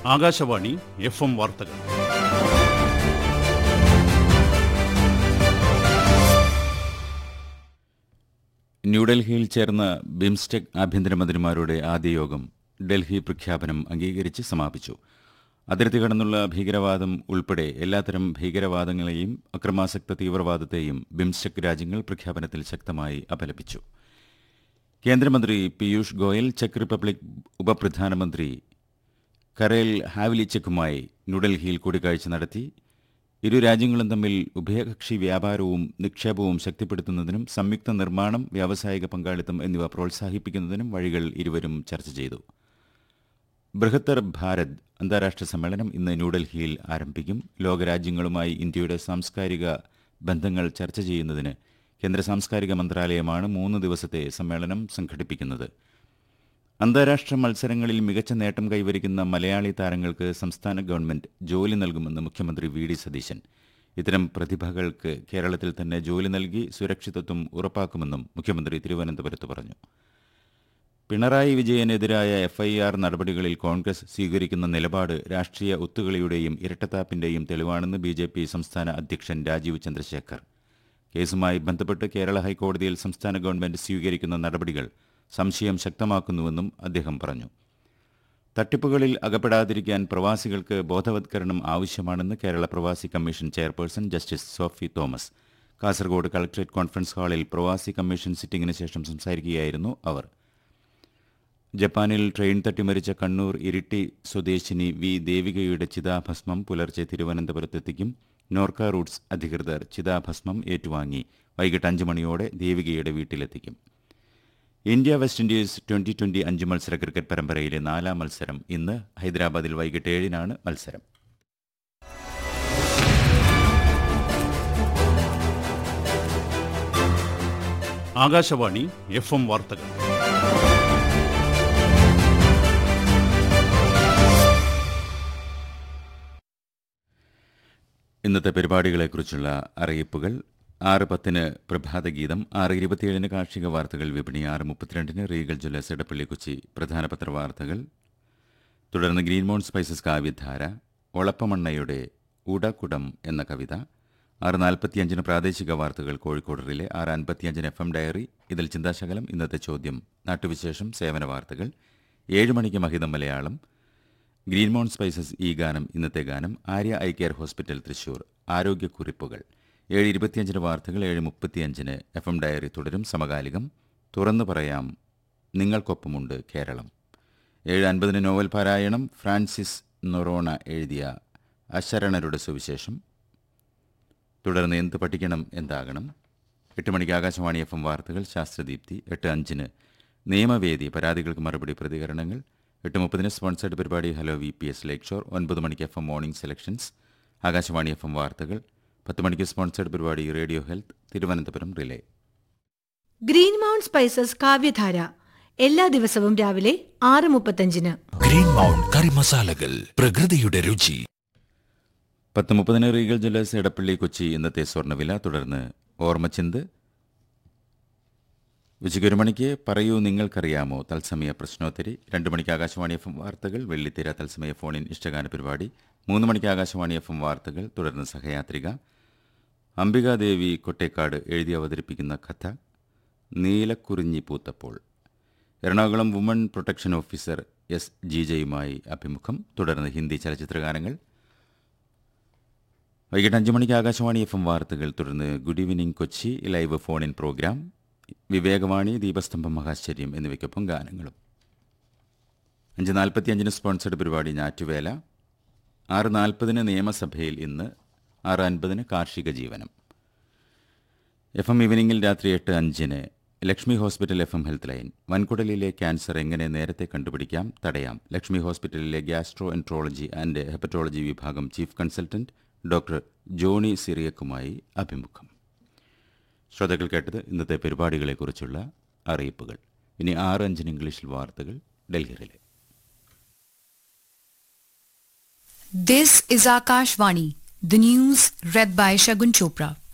Akashvani F M വാർത്തകൾ ന്യൂഡൽഹിയിൽ ചേർന്ന ബിംസ്റ്റെക് ആഭ്യന്തരമന്ത്രിമാരുടെ ആദ്യ യോഗം ഡൽഹി പ്രഖ്യാപനം അംഗീകരിച്ച് സമാപിച്ചു അതിർത്തി കടന്നുള്ള ഭീകരവാദം ഉൾപ്പെടെ എല്ലാത്തരം ഭീകരവാദങ്ങളെയും അക്രമാസക്ത തീവ്രവാദത്തെയും ബിംസ്റ്റെക് രാജ്യങ്ങൾ പ്രഖ്യാപനത്തിൽ ശക്തമായി അപലപിച്ചു കേന്ദ്രമന്ത്രി പീയൂഷ് ഗോയൽ ചെക്ക് റിപ്പബ്ലിക് ഉപപ്രധാനമന്ത്രി കരേൽ ഹാവ്ലിച്ചക്കുമായി ന്യൂഡൽഹിയിൽ കൂടിക്കാഴ്ച നടത്തി ഇരു രാജ്യങ്ങളും തമ്മിൽ ഉഭയകക്ഷി വ്യാപാരവും നിക്ഷേപവും ശക്തിപ്പെടുത്തുന്നതിനും സംയുക്ത നിർമ്മാണം വ്യാവസായിക പങ്കാളിത്തം എന്നിവ പ്രോത്സാഹിപ്പിക്കുന്നതിനും വഴികൾ ഇരുവരും ചർച്ച ചെയ്തു ബൃഹത്തർ ഭാരത് അന്താരാഷ്ട്ര സമ്മേളനം ഇന്ന് ന്യൂഡൽഹിയിൽ ആരംഭിക്കും ലോകരാജ്യങ്ങളുമായി ഇന്ത്യയുടെ സാംസ്കാരിക ബന്ധങ്ങൾ ചർച്ച ചെയ്യുന്നതിന് കേന്ദ്ര സാംസ്കാരിക മന്ത്രാലയമാണ് മൂന്ന് ദിവസത്തെ സമ്മേളനം സംഘടിപ്പിക്കുന്നത് അന്താരാഷ്ട്ര മത്സരങ്ങളിൽ മികച്ച നേട്ടം കൈവരിക്കുന്ന മലയാളി താരങ്ങൾക്ക് സംസ്ഥാന ഗവൺമെന്റ് ജോലി നൽകുമെന്ന് മുഖ്യമന്ത്രി വി ഡി സതീശൻ ഇത്തരം പ്രതിഭകൾക്ക് കേരളത്തിൽ തന്നെ ജോലി നൽകി സുരക്ഷിതത്വം ഉറപ്പാക്കുമെന്നും മുഖ്യമന്ത്രി തിരുവനന്തപുരത്ത് പറഞ്ഞു പിണറായി വിജയനെതിരായ എഫ്ഐആർ നടപടികളിൽ കോൺഗ്രസ് സ്വീകരിക്കുന്ന നിലപാട് രാഷ്ട്രീയ ഒത്തുകളിയുടെയും ഇരട്ടത്താപ്പിന്റെയും തെളിവാണെന്ന് ബി ജെ പി സംസ്ഥാന അധ്യക്ഷൻ രാജീവ് ചന്ദ്രശേഖർ കേസുമായി ബന്ധപ്പെട്ട് കേരള ഹൈക്കോടതിയിൽ സംസ്ഥാന ഗവൺമെന്റ് സ്വീകരിക്കുന്ന നടപടികൾ സംശയം ശക്തമാക്കുന്നുവെന്നും അദ്ദേഹം പറഞ്ഞു തട്ടിപ്പുകളിൽ അകപ്പെടാതിരിക്കാൻ പ്രവാസികൾക്ക് ബോധവത്കരണം ആവശ്യമാണെന്ന് Kerala Pravasi commission chairperson justice Sophy Thomas Kasaragod collectorate conference ഹാളിൽ പ്രവാസി കമ്മീഷൻ സിറ്റിംഗിന് ശേഷം സംസാരിക്കുകയായിരുന്നു അവർ ജപ്പാനിൽ ട്രെയിൻ തട്ടി മരിച്ച കണ്ണൂർ ഇരിട്ടി സ്വദേശിനി വി ദേവികയുടെ ചിതാഭസ്മം പുലർച്ചെ തിരുവനന്തപുരത്തെത്തിക്കും നോർക്ക റൂട്ട്സ് അധികൃതർ ചിതാഭസ്മം ഏറ്റുവാങ്ങി വൈകിട്ട് അഞ്ച് മണിയോടെ ദേവികയുടെ വീട്ടിലെത്തിക്കും India West Indies twenty twenty അഞ്ച് മത്സര ക്രിക്കറ്റ് പരമ്പരയിലെ നാലാം മത്സരം ഇന്ന് ഹൈദരാബാദിൽ വൈകിട്ട് ഏഴിനാണ് മത്സരം ആകാശവാണി എഫ് എം വാർത്തകൾ ഇന്നത്തെ പരിപാടികളെക്കുറിച്ചുള്ള അറിയിപ്പുകൾ ആറ് പത്തിന് പ്രഭാതഗീതം ആറ് ഇരുപത്തിയേഴിന് കാർഷിക വാർത്തകൾ വിപണി ആറ് മുപ്പത്തിരണ്ടിന് റീഗൽ ജ്വല്ലേഴ്സ് എടപ്പള്ളി കൊച്ചി പ്രധാന പത്രവാർത്തകൾ തുടർന്ന് ഗ്രീൻമോൺ സ്പൈസസ് കാവ്യധാര ഒളപ്പമണ്ണയുടെ ഉടകുടം എന്ന കവിത ആറ് നാൽപ്പത്തിയഞ്ചിന് പ്രാദേശിക വാർത്തകൾ കോഴിക്കോട് റിലെ ആറ് അൻപത്തിയഞ്ചിന് എഫ് എം ഡയറി ഇതിൽ ചിന്താശകലം ഇന്നത്തെ ചോദ്യം നാട്ടുവിശേഷം സേവന വാർത്തകൾ ഏഴ് മണിക്ക് മഹിതം മലയാളം ഗ്രീൻമോൺ സ്പൈസസ് ഈ ഗാനം ഇന്നത്തെ ഗാനം Aarya eye care hospital Thrissur ആരോഗ്യക്കുറിപ്പുകൾ ഏഴ് ഇരുപത്തിയഞ്ചിന് വാർത്തകൾ ഏഴ് മുപ്പത്തിയഞ്ചിന് എഫ് എം ഡയറി തുടരും സമകാലികം തുറന്നു പറയാം നിങ്ങൾക്കൊപ്പമുണ്ട് കേരളം ഏഴ് അൻപതിന് നോവൽ പാരായണം ഫ്രാൻസിസ് നൊറോണ എഴുതിയ അശരണരുടെ സുവിശേഷം തുടർന്ന് എന്ത് പഠിക്കണം എന്താകണം എട്ട് മണിക്ക് ആകാശവാണി എഫ് എം വാർത്തകൾ ശാസ്ത്രദീപ്തി എട്ട് അഞ്ചിന് നിയമവേദി പരാതികൾക്ക് മറുപടി പ്രതികരണങ്ങൾ എട്ട് മുപ്പതിന് സ്പോൺസേഡ് പരിപാടി hello V P S Lakeshore ഒൻപത് മണിക്ക് F M morning selections Akashvani F M വാർത്തകൾ പത്ത് മണിക്ക് സ്പോൺസേഡ് പരിപാടി radio health Thiruvananthapuram relay Green Mount Spices Kavyadhara എല്ലാ ദിവസവും രാവിലെ ആറ് മുപ്പത്തഞ്ചിന് ഗ്രീൻ മൗണ്ട് കറി മസാലകൾ പ്രകൃതിയുടെ രുചി പത്ത് മുപ്പതിന് റീഗൽ ജ്വല്ലേഴ്സ് എടപ്പള്ളി കൊച്ചി ഇന്നത്തെ സ്വർണ്ണവില തുടർന്ന് ഓർമ്മച്ചിന്ത് ഉച്ചയ്ക്ക് ഒരു മണിക്ക് പറയൂ നിങ്ങൾക്കറിയാമോ തത്സമയ പ്രശ്നോത്തരി രണ്ട് മണിക്ക് ആകാശവാണി എഫ് എം വാർത്തകൾ വെള്ളിത്തിര തത്സമയ ഫോണിൻ ഇഷ്ടഗാന പരിപാടി മൂന്ന് മണിക്ക് ആകാശവാണി എഫ് എം വാർത്തകൾ തുടർന്ന് സഹയാത്രിക അംബികാദേവി കൊട്ടേക്കാട് എഴുതി അവതരിപ്പിക്കുന്ന കഥ നീലക്കുറിഞ്ഞി പൂത്തപ്പോൾ Ernakulam woman protection officer S ജീജയുമായി അഭിമുഖം തുടർന്ന് ഹിന്ദി ചലച്ചിത്രഗാനങ്ങൾ വൈകിട്ട് അഞ്ച് മണിക്ക് ആകാശവാണി എഫ് എം വാർത്തകൾ തുടർന്ന് good evening Kochi live phone in programme Vivekavani Deepasthambham Mahashcharyam എന്നിവയ്ക്കൊപ്പം ഗാനങ്ങളും അഞ്ച് നാൽപ്പത്തിയഞ്ചിന് സ്പോൺസർഡ് പരിപാടി ഞാറ്റുവേല ആറ് നാൽപ്പതിന് നിയമസഭയിൽ ഇന്ന് ആറ് അൻപതിന് കാർഷിക ജീവനം എഫ് എം ഈവനിങ്ങിൽ രാത്രി എട്ട് അഞ്ചിന് Lakshmi hospital F M health line വൻകുടലിലെ ക്യാൻസർ എങ്ങനെ നേരത്തെ കണ്ടുപിടിക്കാം തടയാം ലക്ഷ്മി ഹോസ്പിറ്റലിലെ ഗ്യാസ്ട്രോ എൻട്രോളജി ആൻഡ് ഹെപ്പറ്റോളജി വിഭാഗം ചീഫ് കൺസൾട്ടന്റ് ഡോക്ടർ ജോണി സിറിയക്കുമായി അഭിമുഖം ശ്രോതാക്കൾ കേട്ടത് ഇന്നത്തെ പരിപാടികളെക്കുറിച്ചുള്ള അറിയിപ്പുകൾ ഇനി ആറ് അഞ്ചിന് ഇംഗ്ലീഷിൽ വാർത്തകൾ ഡൽഹിയിലെ This is Akashvani, the news read by Shagun Chopra.